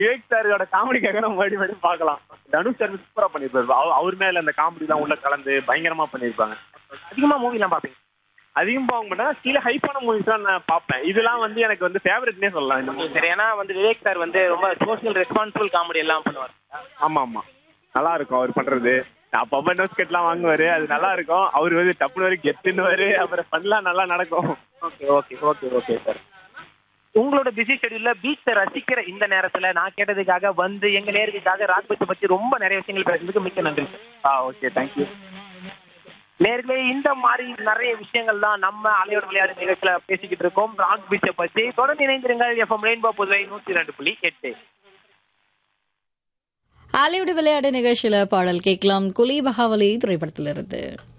விவேக் சாரோட காமெடிக்காக நம்ம மறுபடியும் மறுபடியும் பார்க்கலாம் தனுஷ் சார் சூப்பரா பண்ணிருப்பாரு அவ- அவர் மேல அந்த காமெடி எல்லாம் உள்ள கலந்து பயங்கரமா பண்ணிருப்பாங்க அதிகமா மூவிலாம் பாப்பீங்க அதிகம் போக மாட்டேன் கீழே ஹைப்பான மூவிஸ் தான் நான் பார்ப்பேன் இதெல்லாம் வந்து எனக்கு வந்து ஃபேவரட்னே சொல்லலாம் இந்த மூவி சரி ஏன்னா வந்து விவேக் சார் வந்து ரொம்ப சோஷியல் ரெஸ்பான்சிபிள் காமெடி எல்லாம் பண்ணுவார் ஆமா ஆமா நல்லா இருக்கும் அவர் பண்றது அப்பப்ப நோஸ்கெட்லாம் வாங்குவாரு அது நல்லா இருக்கும் அவர் வந்து டப்புனு வரை கெட்டுன்னு அப்புறம் பண்ணலாம் நல்லா நடக்கும் okay okay okay okay sir உங்களோட பிஸி ஷெட்யூல்ல பீச்சை ரசிக்கிற இந்த நேரத்துல நான் கேட்டதுக்காக வந்து எங்க நேர்களுக்காக ராக் பீச்சை பத்தி ரொம்ப நிறைய விஷயங்கள் பேசுறதுக்கு மிக்க நன்றி சார் ஆ ஓகே தேங்க்யூ நேர்களே இந்த மாதிரி நிறைய விஷயங்கள் தான் நம்ம அலையோட விளையாடு நிகழ்ச்சியில பேசிக்கிட்டு இருக்கோம் ராக் பீச்சை பத்தி தொடர்ந்து இணைந்திருங்கள் எஃப்எம் ரெயின்போ புதுவை நூத்தி ரெண்டு புள்ளி எட்டு ஹாலிவுட் விளையாட்டு நிகழ்ச்சியில பாடல் கேட்கலாம் குலி பகாவலி திரைப்படத்திலிருந்து